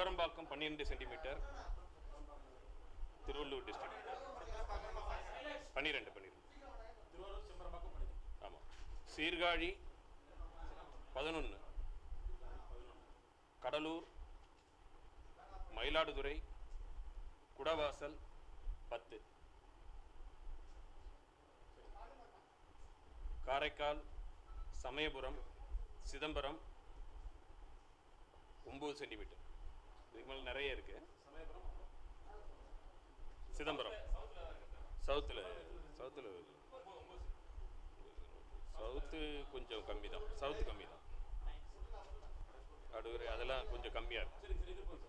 செம்பரம்பாக்கம் பன்னிரெண்டு centimetre Tiruvallur district பன்னிரெண்டு பன்னிரெண்டு திருவாரூர் செம்பரம்பாக்கம் பன்னிரெண்டு ஆமாம் சீர்காழி பதினொன்று கடலூர் மயிலாடுதுறை குடவாசல் பத்து காரைக்கால் சமயபுரம் சிதம்பரம் ஒம்பது சென்டிமீட்டர் இதுக்கு மேலே நிறைய இருக்கு சமயபுரம் சிதம்பரம் சவுத்தில் சவுத்தில் சவுத்து கொஞ்சம் கம்மி தான் சவுத்து கம்மி தான் அடுவரை அதெல்லாம் கொஞ்சம் கம்மியாக இருக்கு சரி சரி இது போதும்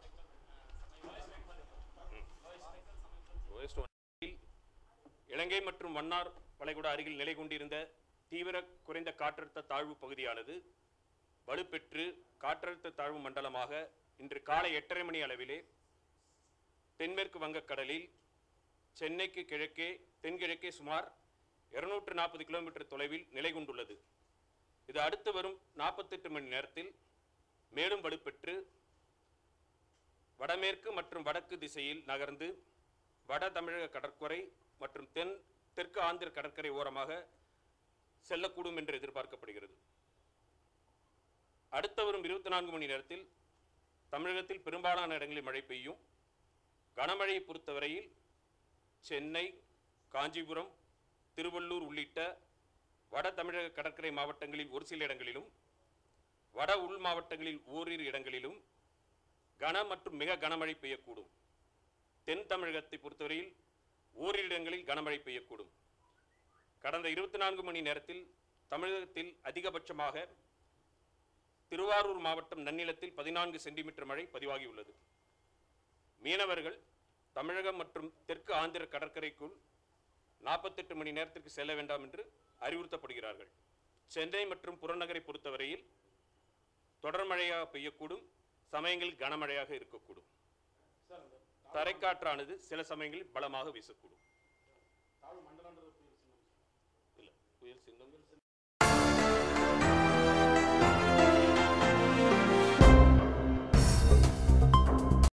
வெஸ்ட் ஒன்றில் இலங்கை மற்றும் மன்னார் வளைகுடா அருகில் நிலை கொண்டிருந்த தீவிர குறைந்த காற்றழுத்த தாழ்வு பகுதியானது வலுப்பெற்று காற்றழுத்த தாழ்வு மண்டலமாக இன்று காலை எட்டரை மணி அளவிலே தென்மேற்கு வங்கக்கடலில் சென்னைக்கு கிழக்கே தென்கிழக்கே சுமார் இருநூற்று நாற்பது கிலோமீட்டர் தொலைவில் நிலை கொண்டுள்ளது இது அடுத்து வரும் நாற்பத்தெட்டு மணி நேரத்தில் மேலும் வலுப்பெற்று வடமேற்கு மற்றும் வடக்கு திசையில் நகர்ந்து வட தமிழக கடற்கரை மற்றும் தென் தெற்கு ஆந்திர கடற்கரை ஓரமாக செல்லக்கூடும் என்று எதிர்பார்க்கப்படுகிறது அடுத்த வரும் இருபத்தி நான்கு மணி நேரத்தில் தமிழகத்தில் பெரும்பாலான இடங்களில் மழை பெய்யும் கனமழையை பொறுத்தவரையில் சென்னை காஞ்சிபுரம் திருவள்ளூர் உள்ளிட்ட வட தமிழக கடற்கரை மாவட்டங்களில் ஒரு சில இடங்களிலும் வட உள் மாவட்டங்களில் ஓரிரு இடங்களிலும் கன மற்றும் மிக கனமழை பெய்யக்கூடும் தென் தமிழகத்தை பொறுத்தவரையில் ஓரிரு இடங்களில் கனமழை பெய்யக்கூடும் கடந்த இருபத்தி நான்கு மணி நேரத்தில் தமிழகத்தில் அதிகபட்சமாக திருவாரூர் மாவட்டம் நன்னிலத்தில் பதினான்கு சென்டிமீட்டர் மழை பதிவாகியுள்ளது மீனவர்கள் தமிழகம் மற்றும் தெற்கு ஆந்திர கடற்கரைக்குள் நாற்பத்தெட்டு மணி நேரத்திற்கு செல்ல வேண்டாம் என்று அறிவுறுத்தப்படுகிறார்கள் சென்னை மற்றும் புறநகரை பொறுத்தவரையில் தொடர் மழையாக பெய்யக்கூடும் சமயங்களில் கனமழையாக இருக்கக்கூடும் சார் இந்த தரைக்காற்றானது சில சமயங்களில் பலமாக வீசக்கூடும் தாழ்வு மண்டலன்றது புயல் சின்னம் இல்லை புயல் சின்னம்